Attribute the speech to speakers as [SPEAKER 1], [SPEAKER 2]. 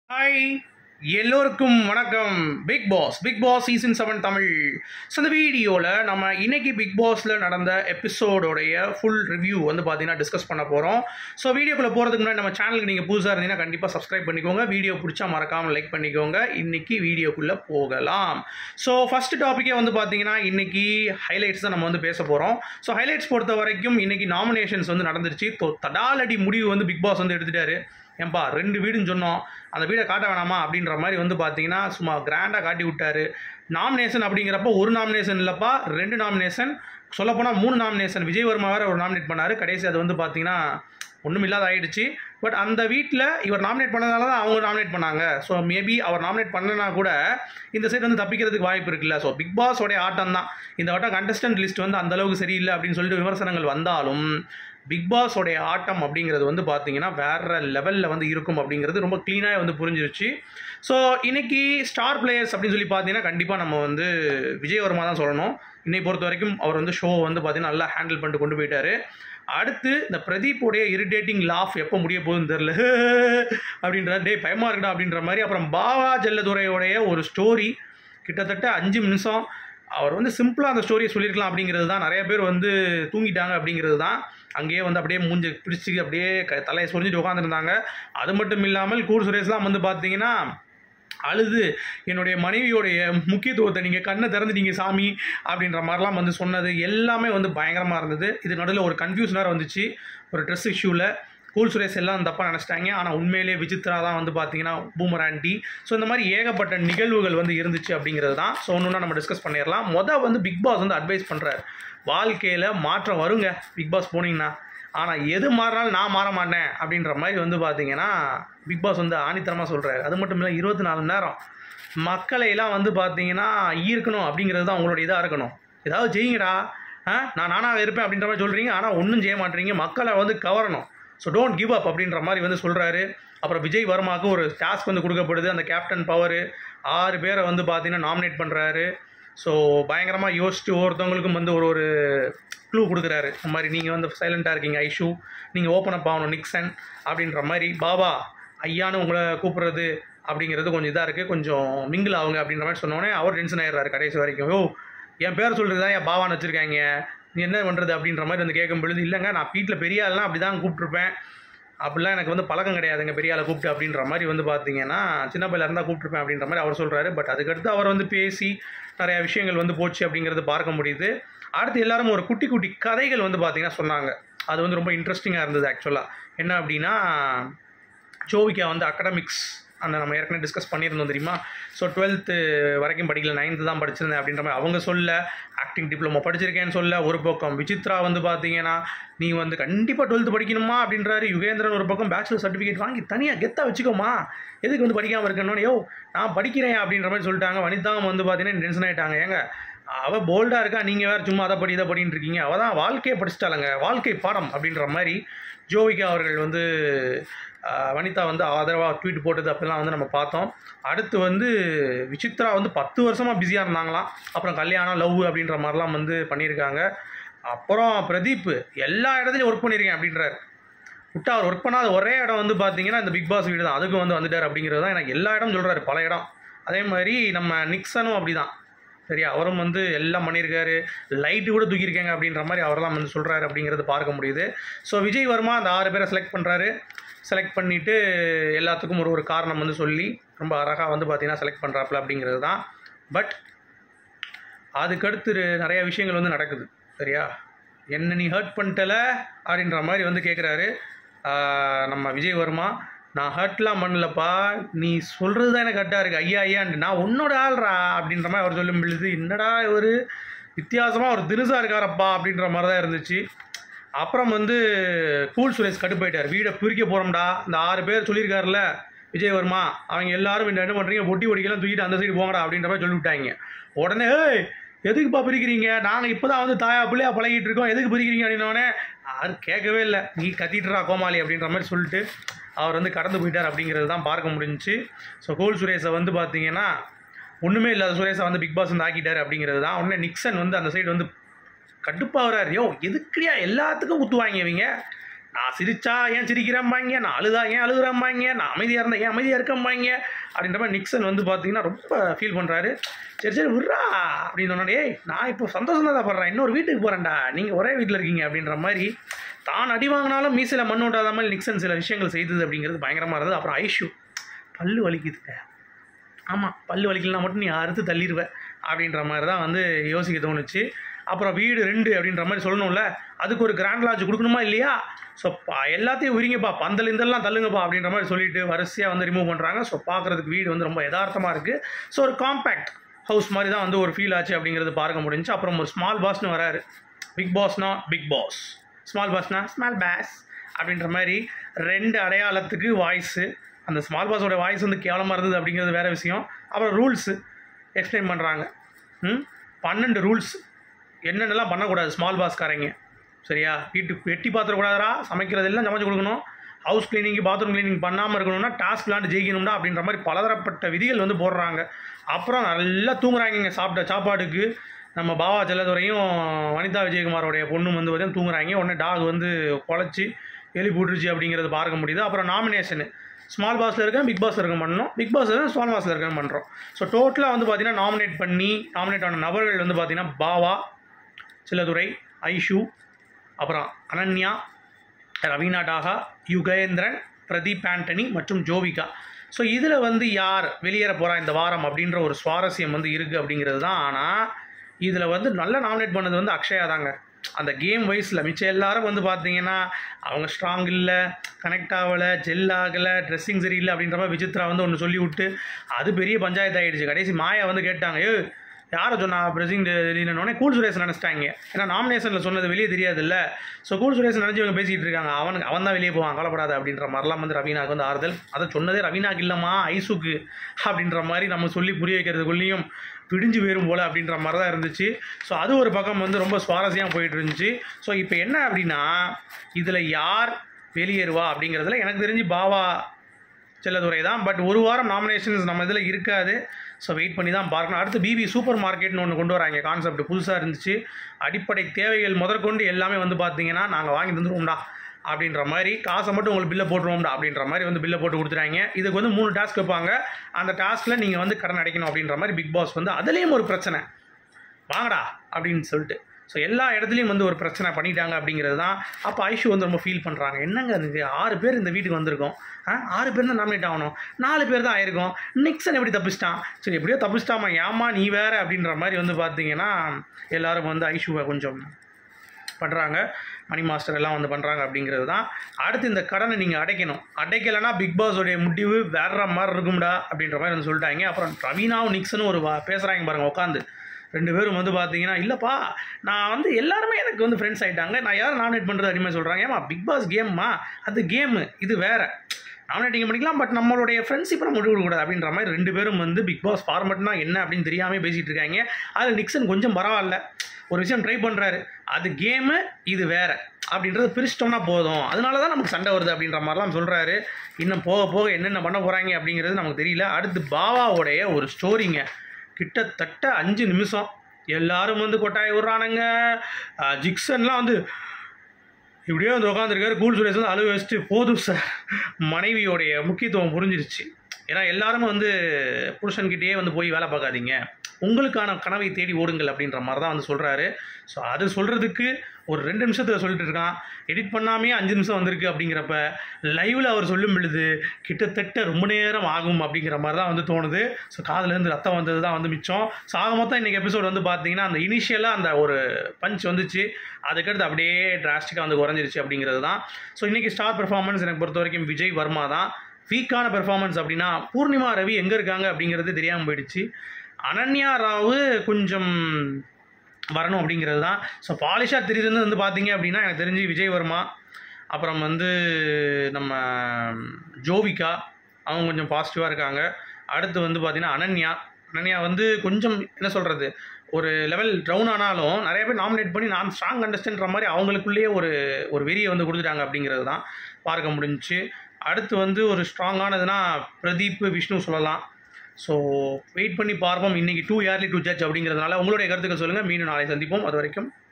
[SPEAKER 1] hi எல்லோருக்கும் வணக்கம் Bigg Boss Bigg Boss season seven Tamil so இந்த வீடியோவில் நம்ம இன்னைக்கு பிக் பாஸில் நடந்த எபிசோடோடைய ஃபுல் ரிவ்யூ வந்து பார்த்தீங்கன்னா டிஸ்கஸ் பண்ண போகிறோம் ஸோ வீடியோக்குள்ளே போகிறதுக்கு முன்னாடி நம்ம சேனலுக்கு நீங்கள் புதுசாக இருந்தீங்கன்னா கண்டிப்பாக சப்ஸ்கிரைப் பண்ணிக்கோங்க வீடியோ பிடிச்சா மறக்காமல் லைக் பண்ணிக்கோங்க இன்னைக்கு வீடியோக்குள்ளே போகலாம் ஸோ ஃபர்ஸ்ட் டாப்பிக்கே வந்து பார்த்தீங்கன்னா இன்னைக்கு ஹைலைட்ஸ் தான் நம்ம வந்து பேச போகிறோம் ஸோ ஹைலைட்ஸ் பொறுத்த வரைக்கும் இன்னைக்கு நாமினேஷன்ஸ் வந்து நடந்துருச்சு தொ- தடாலடி முடிவு வந்து பிக் பாஸ் வந்து எடுத்துட்டாரு ஏன்பா ரெண்டு வீடுன்னு சொன்னோம் அந்த வீடை காட்ட வேணாமா அப்படின்ற மாதிரி வந்து பார்த்தீங்கன்னா சும்மா கிராண்டாக காட்டி விட்டாரு நாமினேஷன் அப்படிங்கிறப்போ ஒரு நாமினேஷன் இல்லைப்பா ரெண்டு நாமினேஷன் சொல்லப்போனால் மூணு நாமினேஷன் விஜய் வர்மா வேற ஒரு நாமினேட் பண்ணார் கடைசி அது வந்து பார்த்தீங்கன்னா ஒன்றும் இல்லாத ஆயிடுச்சு பட் அந்த வீட்டில் இவர் நாமினேட் பண்ணதால தான் அவங்க நாமினேட் பண்ணாங்க ஸோ மேபி அவர் நாமினேட் பண்ணனா கூட இந்த சைடு வந்து தப்பிக்கிறதுக்கு வாய்ப்பு இருக்குல்ல ஸோ பிக் பாஸோடைய ஆட்டம் தான் இந்த வட்டம் கண்டஸ்டன்ட் லிஸ்ட் வந்து அந்த அளவுக்கு சரியில்லை அப்படின்னு சொல்லிட்டு விமர்சனங்கள் வந்தாலும் பிக் பாஸோடைய ஆட்டம் அப்படிங்கிறது வந்து பார்த்தீங்கன்னா வேற லெவலில் வந்து இருக்கும் அப்படிங்கிறது ரொம்ப க்ளீனாக வந்து புரிஞ்சிருச்சு ஸோ இன்னைக்கு ஸ்டார் பிளேயர்ஸ் அப்படின்னு சொல்லி பார்த்தீங்கன்னா கண்டிப்பாக நம்ம வந்து விஜய் வர்மா தான் சொல்லணும் இன்னை பொறுத்த வரைக்கும் அவர் வந்து ஷோ வந்து பார்த்தீங்கன்னா நல்லா ஹேண்டில் பண்ணிட்டு கொண்டு போயிட்டாரு அடுத்து இந்த பிரதீப்போடைய இரிட்டேட்டிங் லாஃப் எப்போ முடிய போகுதுன்னு தெரில அப்படின்ற டே பயமா இருக்குடா அப்படின்ற மாதிரி அப்புறம் பாவா ஜெல்லதுரையோடைய ஒரு ஸ்டோரி கிட்டத்தட்ட அஞ்சு நிமிஷம் அவர் வந்து சிம்பிளாக அந்த ஸ்டோரியை சொல்லியிருக்கலாம் அப்படிங்கிறது தான் நிறைய பேர் வந்து தூங்கிட்டாங்க அப்படிங்கிறது தான் அங்கேயே வந்து அப்படியே மூஞ்ச பிடிச்சி அப்படியே க தலையை சொரிஞ்சிட்டு உட்காந்துருந்தாங்க அது மட்டும் இல்லாமல் கூர் சுரேஷ்லாம் வந்து பார்த்தீங்கன்னா அழுது என்னுடைய மனைவியோடைய முக்கியத்துவத்தை நீங்கள் கண்ணை திறந்துட்டீங்க சாமி அப்படின்ற மாதிரிலாம் வந்து சொன்னது எல்லாமே வந்து பயங்கரமாக இருந்தது இது நடுவில் ஒரு கன்ஃபியூஷனாக வந்துச்சு ஒரு ட்ரெஸ் இஷ்யூவில் கூல் சுரேஷ் எல்லாம் தப்பாக நினச்சிட்டாங்க ஆனால் உண்மையிலேயே விசித்ரா தான் வந்து பார்த்தீங்கன்னா பூமர் ஆண்டி ஸோ இந்த மாதிரி ஏகப்பட்ட நிகழ்வுகள் வந்து இருந்துச்சு அப்படிங்கிறது தான் ஸோ ஒன்று நம்ம டிஸ்கஸ் பண்ணிடலாம் மொதல் வந்து பிக் பாஸ் வந்து அட்வைஸ் பண்ணுறாரு வாழ்க்கையில் மாற்றம் வருங்க பிக் பாஸ் போனீங்கன்னா ஆனால் எது மாறினாலும் நான் மாற மாட்டேன் அப்படின்ற மாதிரி வந்து பார்த்தீங்கன்னா பிக் பாஸ் வந்து ஆணித்தரமாக சொல்கிறாரு அது மட்டும் இல்லை இருபத்தி நாலு மணி நேரம் மக்களை எல்லாம் வந்து பார்த்தீங்கன்னா ஈர்க்கணும் அப்படிங்கிறது தான் உங்களோட இதாக இருக்கணும் ஏதாவது செய்யுங்கடா ஆ நான் நானாக இருப்பேன் அப்படின்ற மாதிரி சொல்கிறீங்க ஆனால் ஒன்றும் செய்ய மாட்டேறீங்க மக்களை வந்து கவரணும் ஸோ டோன்ட் கிவ் அப் அப்படின்ற மாதிரி வந்து சொல்கிறாரு அப்புறம் விஜய் வர்மாவுக்கு ஒரு டாஸ்க் வந்து கொடுக்கப்படுது அந்த கேப்டன் பவர் ஆறு பேரை வந்து பார்த்தீங்கன்னா நாமினேட் பண்ணுறாரு ஸோ பயங்கரமாக யோசிச்சு ஒவ்வொருத்தவங்களுக்கும் வந்து ஒரு ஒரு க்ளூ கொடுக்குறாரு இந்த மாதிரி நீங்கள் வந்து சைலண்ட்டாக இருக்கீங்க ஐஷு நீங்கள் ஓப்பன் அப் ஆகணும் நிக்சன் அப்படின்ற மாதிரி பாபா ஐயான்னு உங்களை கூப்பிட்றது அப்படிங்கிறது கொஞ்சம் இதாக இருக்குது கொஞ்சம் மிங்கிள் ஆகுங்க அப்படின்ற மாதிரி சொன்னோடனே அவர் டென்ஷன் ஆயிடுறாரு கடைசி வரைக்கும் ஓ என் பேர் சொல்கிறது தான் என் பாவான்னு வச்சுருக்காங்க நீ என்ன பண்ணுறது அப்படின்ற மாதிரி வந்து கேட்கும் பொழுது இல்லைங்க நான் வீட்டில் பெரிய ஆள்லாம் அப்படி தான் கூப்பிட்ருப்பேன் அப்படிலாம் எனக்கு வந்து பழக்கம் கிடையாதுங்க பெரிய ஆளை கூப்பிட்டு அப்படின்ற மாதிரி வந்து பார்த்தீங்கன்னா சின்ன பையில இருந்தால் கூப்பிட்ருப்பேன் அப்படின்ற மாதிரி அவர் சொல்கிறாரு பட் அதுக்கடுத்து அவர் வந்து பேசி நிறையா விஷயங்கள் வந்து போச்சு அப்படிங்கிறது பார்க்க முடியுது அடுத்து எல்லாரும் ஒரு குட்டி குட்டி கதைகள் வந்து பார்த்தீங்கன்னா சொன்னாங்க அது வந்து ரொம்ப இன்ட்ரெஸ்டிங்காக இருந்தது ஆக்சுவலாக என்ன அப்படின்னா ஜோவிகா வந்து அகடமிக்ஸ் அந்த நம்ம ஏற்கனவே டிஸ்கஸ் பண்ணியிருந்தோம் தெரியுமா ஸோ டுவெல்த்து வரைக்கும் படிக்கல நைன்த்து தான் படிச்சிருந்தேன் அப்படின்ற மாதிரி அவங்க சொல்ல ஆக்டிங் டிப்ளமோ படிச்சிருக்கேன்னு சொல்ல ஒரு பக்கம் விசித்ரா வந்து பார்த்தீங்கன்னா நீ வந்து கண்டிப்பாக டுவெல்த்து படிக்கணுமா அப்படின்றாரு யுகேந்திரன் ஒரு பக்கம் பேச்சுலர் சர்டிஃபிகேட் வாங்கி தனியாக கெத்தாக வச்சுக்கோமா எதுக்கு வந்து படிக்காமல் இருக்கணும் யோ நான் படிக்கிறேன் அப்படின்ற மாதிரி சொல்லிட்டாங்க வனிதாவும் வந்து பார்த்தீங்கன்னா டென்ஷன் ஆகிட்டாங்க ஏங்க அவள் போல்டாக இருக்கா நீங்கள் வேறு சும்மா அதை படி இதை படின்னு இருக்கீங்க அவள் தான் வாழ்க்கையை படிச்சிட்டாளுங்க வாழ்க்கை பாடம் அப்படின்ற மாதிரி ஜோவிகா அவர்கள் வந்து ஆஹ், வனிதா வந்து ஆதரவாக ட்வீட் போட்டது அப்படிலாம் வந்து நம்ம பார்த்தோம் அடுத்து வந்து விசித்ரா வந்து பத்து வருஷமாக பிஸியாக இருந்தாங்களாம் அப்புறம் கல்யாணம் லவ் அப்படின்ற மாதிரிலாம் வந்து பண்ணியிருக்காங்க அப்புறம் பிரதீப் எல்லா இடத்துலையும் ஒர்க் பண்ணியிருக்கேன் அப்படின்றார் விட்டா அவர் ஒர்க் பண்ணாத ஒரே இடம் வந்து பார்த்தீங்கன்னா இந்த பிக் பாஸ் வீடு தான் அதுக்கு வந்து வந்துட்டார் அப்படிங்கிறது தான் எனக்கு எல்லா இடம் சொல்கிறாரு பல இடம் அதே மாதிரி நம்ம நிக்சனும் அப்படி தான் சரியா அவரும் வந்து எல்லாம் பண்ணியிருக்காரு லைட்டு கூட தூக்கியிருக்காங்க அப்படின்ற மாதிரி அவரெல்லாம் வந்து சொல்கிறாரு அப்படிங்கிறது பார்க்க முடியுது ஸோ விஜய் வர்மா அந்த ஆறு பேரை செலக்ட் பண்ணுறாரு செலக்ட் பண்ணிவிட்டு எல்லாத்துக்கும் ஒரு ஒரு காரணம் வந்து சொல்லி ரொம்ப அழகாக வந்து பார்த்தீங்கன்னா செலக்ட் பண்ணுறாப்புல அப்படிங்கிறது தான் பட் அதுக்கடுத்து நிறைய விஷயங்கள் வந்து நடக்குது சரியா என்ன நீ ஹர்ட் பண்ணிட்டல அப்படின்ற மாதிரி வந்து கேட்குறாரு நம்ம விஜய் வர்மா நான் ஹர்ட்லாம் பண்ணலப்பா நீ சொல்கிறது தான் எனக்கு ஹர்ட்டாக இருக்குது ஐயா ஐயான்ட்டு நான் உன்னோட ஆள்றா அப்படின்ற மாதிரி அவர் சொல்லும் பொழுது என்னடா ஒரு வித்தியாசமாக ஒரு தினுசா இருக்காரப்பா அப்படின்ற மாதிரி தான் இருந்துச்சு அப்புறம் வந்து கூல் சுரேஷ் கடுப்பாயிட்டார் வீடை பிரிக்க போகிறோம்டா இந்த ஆறு பேர் சொல்லியிருக்காருல்ல விஜயவர்மா அவங்க எல்லாரும் இந்த என்ன பண்ணுறீங்க பொட்டி ஒடிக்கலாம் தூக்கிட்டு அந்த சைடு போங்கடா அப்படின்ற மாதிரி சொல்லி விட்டாங்க உடனே ஏய் எதுக்குப்பா பிரிக்கிறீங்க நாங்கள் இப்போ தான் வந்து தாயா பிள்ளையா பழகிட்டு இருக்கோம் எதுக்கு பிரிக்கிறீங்க அப்படின்னோடனே யாரும் கேட்கவே இல்லை நீ கத்திட்டுறா கோமாளி அப்படின்ற மாதிரி சொல்லிட்டு அவர் வந்து கடந்து போயிட்டார் அப்படிங்கிறது தான் பார்க்க முடிஞ்சுச்சு ஸோ கோல் சுரேஷை வந்து பார்த்தீங்கன்னா ஒன்றுமே இல்லாத சுரேஷை வந்து பிக் பாஸ் வந்து ஆக்கிட்டார் அப்படிங்கிறது தான் உடனே நிக்சன் வந்து அந்த சைடு வந்து கடுப்பாகிறார் யோ எதுக்குடியா எல்லாத்துக்கும் ஊற்றுவாங்க இவங்க நான் சிரிச்சா ஏன் சிரிக்கிறேம்பாங்க நான் அழுதா ஏன் அழுகுறேம்பாங்க நான் அமைதியாக இருந்தால் ஏன் அமைதியாக இருக்கம்பாங்க அப்படின்ற மாதிரி நிக்சன் வந்து பார்த்தீங்கன்னா ரொம்ப ஃபீல் பண்ணுறாரு சரி சரி விட்றா அப்படின்னு சொன்னோடனே ஏய் நான் இப்போ சந்தோஷம் தான் படுறேன் இன்னொரு வீட்டுக்கு போகிறேன்டா நீங்கள் ஒரே வீட்டில் இருக்கீங்க அப்படின்ற மாதிரி தான் அடி வாங்கினாலும் மீசில் மண் ஓட்டாத மாதிரி நிக்சன் சில விஷயங்கள் செய்தது அப்படிங்கிறது பயங்கரமாக இருந்தது அப்புறம் ஐஷு பல்லு வலிக்குதுங்க ஆமாம் பல்லு வலிக்கலாம் மட்டும் நீ அறுத்து தள்ளிடுவ அப்படின்ற மாதிரி தான் வந்து யோசிக்க தோணுச்சு அப்புறம் வீடு ரெண்டு அப்படின்ற மாதிரி சொல்லணும்ல அதுக்கு ஒரு கிராண்ட் லாட்ஜ் கொடுக்கணுமா இல்லையா ஸோ எல்லாத்தையும் உரிங்கப்பா பந்தல் இதெல்லாம் தள்ளுங்கப்பா அப்படின்ற மாதிரி சொல்லிட்டு வரிசையாக வந்து ரிமூவ் பண்ணுறாங்க ஸோ பார்க்குறதுக்கு வீடு வந்து ரொம்ப யதார்த்தமாக இருக்குது ஸோ ஒரு காம்பேக்ட் ஹவுஸ் மாதிரி தான் வந்து ஒரு ஃபீல் ஆச்சு அப்படிங்கிறது பார்க்க முடிஞ்சு அப்புறம் ஒரு ஸ்மால் பாஸ்னு வராரு பிக் பாஸ்னா பிக் பாஸ் ஸ்மால் பாஸ்னா ஸ்மால் பேஸ் அப்படின்ற மாதிரி ரெண்டு அடையாளத்துக்கு வாய்ஸு அந்த ஸ்மால் பாஸோட வாய்ஸ் வந்து கேவலமாக இருந்தது அப்படிங்கிறது வேறு விஷயம் அப்புறம் ரூல்ஸு எக்ஸ்பிளைன் பண்ணுறாங்க ம் பன்னெண்டு ரூல்ஸ் என்னென்னலாம் பண்ணக்கூடாது ஸ்மால் பாஸ்காரங்க சரியா வீட்டுக்கு வெட்டி பாத்திரக்கூடாதரா சமைக்கிறதெல்லாம் சமைச்சு கொடுக்கணும் ஹவுஸ் கிளீனிங் பாத்ரூம் கிளீனிங் பண்ணாமல் இருக்கணும்னா டாஸ்க் விளாண்டு ஜெயிக்கணும்னா அப்படின்ற மாதிரி பலதரப்பட்ட விதிகள் வந்து போடுறாங்க அப்புறம் நல்லா தூங்குறாங்க சாப்பிட்ட சாப்பாடுக்கு நம்ம பாவா செல்லதுரையும் வனிதா விஜயகுமாரோடைய பொண்ணும் வந்து பார்த்தீங்கன்னா தூங்குறாங்க உடனே டாக் வந்து குழச்சி எலி போட்டுருச்சு அப்படிங்கிறது பார்க்க முடியுது அப்புறம் நாமினேஷனு ஸ்மால் பாஸில் இருக்கேன் பிக் பாஸில் இருக்க பண்ணணும் பிக் பாஸ் ஸ்மால் பாஸில் இருக்கேன் பண்ணுறோம் ஸோ டோட்டலாக வந்து பார்த்தீங்கன்னா நாமினேட் பண்ணி நாமினேட் ஆன நபர்கள் வந்து பார்த்தீங்கன்னா பாவா சிலதுரை ஐஷு அப்புறம் அனன்யா ரவீனா டாகா யுகேந்திரன் பிரதீப் ஆண்டனி மற்றும் ஜோவிகா ஸோ இதில் வந்து யார் வெளியேற போகிறா இந்த வாரம் அப்படின்ற ஒரு சுவாரஸ்யம் வந்து இருக்குது அப்படிங்கிறது தான் ஆனால் இதில் வந்து நல்லா நாமினேட் பண்ணது வந்து அக்ஷயா தாங்க அந்த கேம் வைஸில் மிச்சம் எல்லாரும் வந்து பார்த்தீங்கன்னா அவங்க ஸ்ட்ராங் இல்லை கனெக்ட் ஆகலை ஜெல் ஆகலை ட்ரெஸ்ஸிங் சரியில்லை அப்படின்ற மாதிரி விசித்ரா வந்து ஒன்று சொல்லி விட்டு அது பெரிய பஞ்சாயத்து ஆகிடுச்சு கடைசி மாயா வந்து கேட்டாங்க ஏ யாரை சொன்னா பிரசிங் இல்லைன்னொடனே கூல் சுரேஷ் நினச்சிட்டாங்க ஏன்னா நாமினேஷனில் சொன்னது வெளியே தெரியாதுல்ல ஸோ கூல் சுரேஷ் நினச்சி இவங்க பேசிகிட்டு இருக்காங்க அவனுக்கு அவன் தான் வெளியே போவான் கவலைப்படாத அப்படின்ற மாதிரிலாம் வந்து ரவீனாக்கு வந்து ஆறுதல் அதை சொன்னதே ரவீனாக்கு இல்லைம்மா ஐசுக்கு அப்படின்ற மாதிரி நம்ம சொல்லி புரிய வைக்கிறதுக்குள்ளேயும் பிடிஞ்சு போயிரும் போல் அப்படின்ற மாதிரி தான் இருந்துச்சு ஸோ அது ஒரு பக்கம் வந்து ரொம்ப சுவாரஸ்யமாக போயிட்டு இருந்துச்சு ஸோ இப்போ என்ன அப்படின்னா இதில் யார் வெளியேறுவா அப்படிங்கிறதுல எனக்கு தெரிஞ்சு பாவா செல்லதுரை தான் பட் ஒரு வாரம் நாமினேஷன்ஸ் நம்ம இதில் இருக்காது ஸோ வெயிட் பண்ணி தான் பார்க்கணும் அடுத்து பிபி சூப்பர் மார்க்கெட்னு ஒன்று கொண்டு வராங்க கான்செப்ட் புதுசாக இருந்துச்சு அடிப்படை தேவைகள் முதற்கொண்டு எல்லாமே வந்து பார்த்தீங்கன்னா நாங்கள் வாங்கி தந்துருவோம்டா அப்படின்ற மாதிரி காசை மட்டும் உங்களுக்கு பில்லை போட்டுருவோம்டா அப்படின்ற மாதிரி வந்து பில்லை போட்டு கொடுத்துட்டாங்க இதுக்கு வந்து மூணு டாஸ்க் வைப்பாங்க அந்த டாஸ்கில் நீங்கள் வந்து கடன் அடைக்கணும் அப்படின்ற மாதிரி பிக் பாஸ் வந்து அதுலேயும் ஒரு பிரச்சனை வாங்கடா அப்படின்னு சொல்லிட்டு ஸோ எல்லா இடத்துலையும் வந்து ஒரு பிரச்சனை பண்ணிட்டாங்க அப்படிங்கிறது தான் அப்போ ஐஷு வந்து ரொம்ப ஃபீல் பண்ணுறாங்க என்னங்க இது ஆறு பேர் இந்த வீட்டுக்கு வந்திருக்கோம் ஆ ஆறு பேர் தான் நாமினேட் ஆகணும் நாலு பேர் தான் ஆயிருக்கும் நிக்சன் எப்படி தப்பிச்சிட்டான் சரி எப்படியோ தப்பிச்சிட்டாமா ஏமா நீ வேற அப்படின்ற மாதிரி வந்து பார்த்தீங்கன்னா எல்லாரும் வந்து ஐஷுவை கொஞ்சம் பண்ணுறாங்க மணி மாஸ்டர் எல்லாம் வந்து பண்ணுறாங்க அப்படிங்கிறது தான் அடுத்து இந்த கடனை நீங்கள் அடைக்கணும் அடைக்கலைன்னா பிக் பாஸோடைய முடிவு வேற மாதிரி இருக்கும்டா அப்படின்ற மாதிரி வந்து சொல்லிட்டாங்க அப்புறம் ரவீனாவும் நிக்சனும் ஒரு வா- பேசுகிறாங்க பாருங்க உட்காந்து ரெண்டு பேரும் வந்து பார்த்தீங்கன்னா இல்லைப்பா நான் வந்து எல்லாருமே எனக்கு வந்து ஃப்ரெண்ட்ஸ் ஆகிட்டாங்க நான் யாரும் நாமினேட் பண்ணுறது அப்படிமே சொல்கிறாங்க ஏமா பிக் பாஸ் கேம்மா அது கேமு இது வேற நாமினேட்டிங் பண்ணிக்கலாம் பட் நம்மளுடைய ஃப்ரெண்ட்ஷிப்பை நம்ம முடிவு கொடுக்கூடாது அப்படின்ற மாதிரி ரெண்டு பேரும் வந்து பிக் பாஸ் ஃபார்மெட்னா என்ன அப்படின்னு தெரியாமல் பேசிகிட்டு இருக்காங்க அதில் நிக்சன் கொஞ்சம் பரவாயில்ல ஒரு விஷயம் ட்ரை பண்ணுறாரு அது கேமு இது வேற அப்படின்றது பிரிச்சிட்டோம்னா போதும் அதனால தான் நமக்கு சண்டை வருது அப்படின்ற மாதிரிலாம் சொல்கிறாரு இன்னும் போக போக என்னென்ன பண்ண போகிறாங்க அப்படிங்கிறது நமக்கு தெரியல அடுத்து பாவாவுடைய ஒரு ஸ்டோரிங்க கிட்டத்தட்ட அஞ்சு நிமிஷம் எல்லாரும் வந்து கொட்டாய் விட்றானுங்க அஹ் ஜிக்சன்லாம் வந்து இப்படியே வந்து உட்காந்துருக்காரு கூல் சுரேஷ் வந்து அழுவ வச்சுட்டு போதும் சார் மனைவியோடைய முக்கியத்துவம் புரிஞ்சிருச்சு ஏன்னா எல்லாருமே வந்து புருஷன்கிட்டயே வந்து போய் வேலை பார்க்காதீங்க உங்களுக்கான கனவை தேடி ஓடுங்கள் அப்படின்ற மாதிரி தான் வந்து சொல்கிறாரு ஸோ அது சொல்கிறதுக்கு ஒரு ரெண்டு நிமிஷத்தில் சொல்லிட்டு இருக்கான் எடிட் பண்ணாமே அஞ்சு நிமிஷம் வந்திருக்கு அப்படிங்கிறப்ப லைவில் அவர் சொல்லும் பொழுது கிட்டத்தட்ட ரொம்ப நேரம் ஆகும் அப்படிங்கிற மாதிரி தான் வந்து தோணுது ஸோ காதுலேருந்து ரத்தம் வந்தது தான் வந்து மிச்சம் ஸோ ஆக மொத்தம் இன்றைக்கி எபிசோட் வந்து பார்த்தீங்கன்னா அந்த இனிஷியலாக அந்த ஒரு பஞ்ச் வந்துச்சு அதுக்கடுத்து அப்படியே டிராஸ்டிக்காக வந்து குறைஞ்சிருச்சு அப்படிங்கிறது தான் ஸோ இன்றைக்கி ஸ்டார் பெர்ஃபார்மன்ஸ் எனக்கு பொறுத்த வரைக்கும் விஜய் வர்மா தான் வீக்கான பெர்ஃபார்மன்ஸ் அப்படின்னா பூர்ணிமா ரவி எங்கே இருக்காங்க அப்படிங்கிறது தெரியாமல் போயிடுச்சு அனன்யா ராவு கொஞ்சம் வரணும் அப்படிங்கிறது தான் ஸோ பாலிஷாக தெரியுதுன்னு வந்து பார்த்தீங்க அப்படின்னா எனக்கு தெரிஞ்சு விஜய் வர்மா அப்புறம் வந்து நம்ம ஜோவிகா அவங்க கொஞ்சம் பாசிட்டிவாக இருக்காங்க அடுத்து வந்து பார்த்தீங்கன்னா அனன்யா அனன்யா வந்து கொஞ்சம் என்ன சொல்கிறது ஒரு லெவல் டவுன் ஆனாலும் நிறைய பேர் நாமினேட் பண்ணி நான் ஸ்ட்ராங் கண்டஸ்டன்ற மாதிரி அவங்களுக்குள்ளேயே ஒரு ஒரு வெறியை வந்து கொடுத்துட்டாங்க அப்படிங்கிறது தான் பார்க்க முடிஞ்சுச்சு அடுத்து வந்து ஒரு ஸ்ட்ராங்கானதுன்னா பிரதீப் விஷ்ணு சொல்லலாம் ஸோ வெயிட் பண்ணி பார்ப்போம் இன்றைக்கி டூ இயர்லி டூ ஜட்ஜ் அப்படிங்கிறதுனால உங்களுடைய கருத்துக்கள் சொல்லுங்கள் மீண்டும் நாளை சந்திப்போம் அது வரைக்கும்